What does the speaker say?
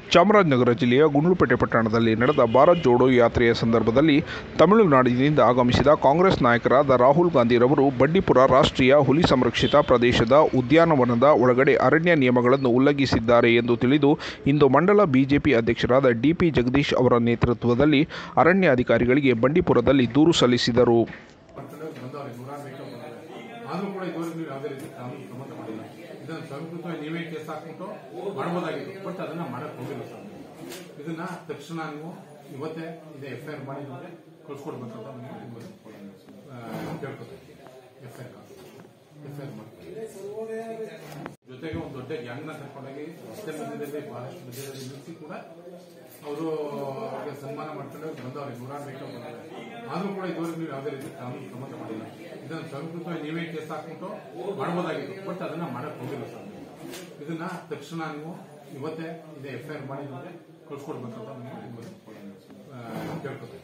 ಚಾಮರಾಜನಗರ ಜಿಲ್ಲೆಯ ಗುಂಡ್ಲುಪೇಟೆ ಪಟ್ಟಣದಲ್ಲಿ ನಡೆದ ಭಾರತ್ ಜೋಡೋ ಯಾತ್ರೆಯ ಸಂದರ್ಭದಲ್ಲಿ ತಮಿಳುನಾಡಿನಿಂದ ಆಗಮಿಸಿದ ಕಾಂಗ್ರೆಸ್ ನಾಯಕರಾದ ರಾಹುಲ್ ಗಾಂಧಿರವರು ಬಂಡೀಪುರ ರಾಷ್ಟ್ರೀಯ ಹುಲಿ ಸಂರಕ್ಷಿತ ಪ್ರದೇಶದ ಉದ್ಯಾನವನದ ಒಳಗಡೆ ಅರಣ್ಯ ನಿಯಮಗಳನ್ನು ಉಲ್ಲಂಘಿಸಿದ್ದಾರೆ ಎಂದು ತಿಳಿದು ಇಂದು ಮಂಡಲ ಬಿಜೆಪಿ ಅಧ್ಯಕ್ಷರಾದ ಡಿಪಿ ಜಗದೀಶ್ ಅವರ ನೇತೃತ್ವದಲ್ಲಿ ಅರಣ್ಯ ಅಧಿಕಾರಿಗಳಿಗೆ ಬಂಡೀಪುರದಲ್ಲಿ ದೂರು ಸಲ್ಲಿಸಿದರು ಮಾಡ್ಕೊಂಡು ಬಂದವ್ರೆ ನೂರಾರು ವೆಹಿಕಲ್ ಬಂದವ್ರೆ ಆದ್ರೂ ಕೂಡ ಇದುವರೆಗೂ ನೀವು ಯಾವುದೇ ರೀತಿ ಕಾನೂನು ಕ್ರಮ ಮಾಡಿಲ್ಲ ಇದನ್ನು ಸ್ವಯಂಕೃತವಾಗಿ ನೀವೇ ಕೇಸ್ ಹಾಕ್ಬಿಟ್ಟು ಮಾಡ್ಬೋದಾಗಿತ್ತು ಬಟ್ ಅದನ್ನ ಮಾಡಕ್ ಹೋಗಿಲ್ಲ ಸರ್ ನೀವು. ಇದನ್ನ ತಕ್ಷಣ ನೀವು ಇವತ್ತೇ ಇದೆ ಎಫ್ ಐ ಆರ್ ಮಾಡಿ ನಿಮಗೆ ಕಳ್ಸ್ಕೊಡ್ಬೇಕಂತ ನೀವು ನಿಮ್ಮಲ್ಲಿ, ಆ, ಕೇಳ್ಕೊತೀನಿ F I R F I R ಮಾಡಿ ಜೊತೆಗೆ ಒಂದು ದೊಡ್ಡ ಗ್ಯಾಂಗ್ನ ಕರ್ಕೊಂಡೋಗಿ ರಸ್ತೆ ಮಧ್ಯದಲ್ಲಿ ಬಹಳಷ್ಟು ಮಧ್ಯದಲ್ಲಿ ನಿಲ್ಲಿಸಿ ಕೂಡ ಅವರು ಅವ್ರಿಗೆ ಸನ್ಮಾನ ಮಾಡ್ಕೊಂಡು ಬಂದವ್ರೆ ನೂರಾರು ವೆಹಿಕಲ್ ಬಂದವ್ರೆ ಆದ್ರೂ ಕೂಡ ಇದುವರೆಗೂ ನೀವು ಯಾವುದೇ ರೀತಿ ಕಾನೂನು ಕ್ರಮ ಮಾಡಿಲ್ಲ ಇದನ್ನು ಸ್ವಯಂಕೃತವಾಗಿ ನೀವೇ ಕೇಸ್ ಹಾಕ್ಬಿಟ್ಟು ಮಾಡ್ಬೋದಾಗಿತ್ತು ಬಟ್ ಅದನ್ನ ಮಾಡಕ್ ಹೋಗಿಲ್ಲ ಸರ್ ನೀವು. ಇದನ್ನ ತಕ್ಷಣ ನೀವು ಇವತ್ತೇ ಇದೆ ಎಫ್ ಐ ಆರ್ ಮಾಡಿ ನಿಮಗೆ ಕಳ್ಸ್ಕೊಡ್ಬೇಕಂತ ನೀವು ನಿಮ್ಮಲ್ಲಿ, ಆ, ಕೇಳ್ಕೊತೀನಿ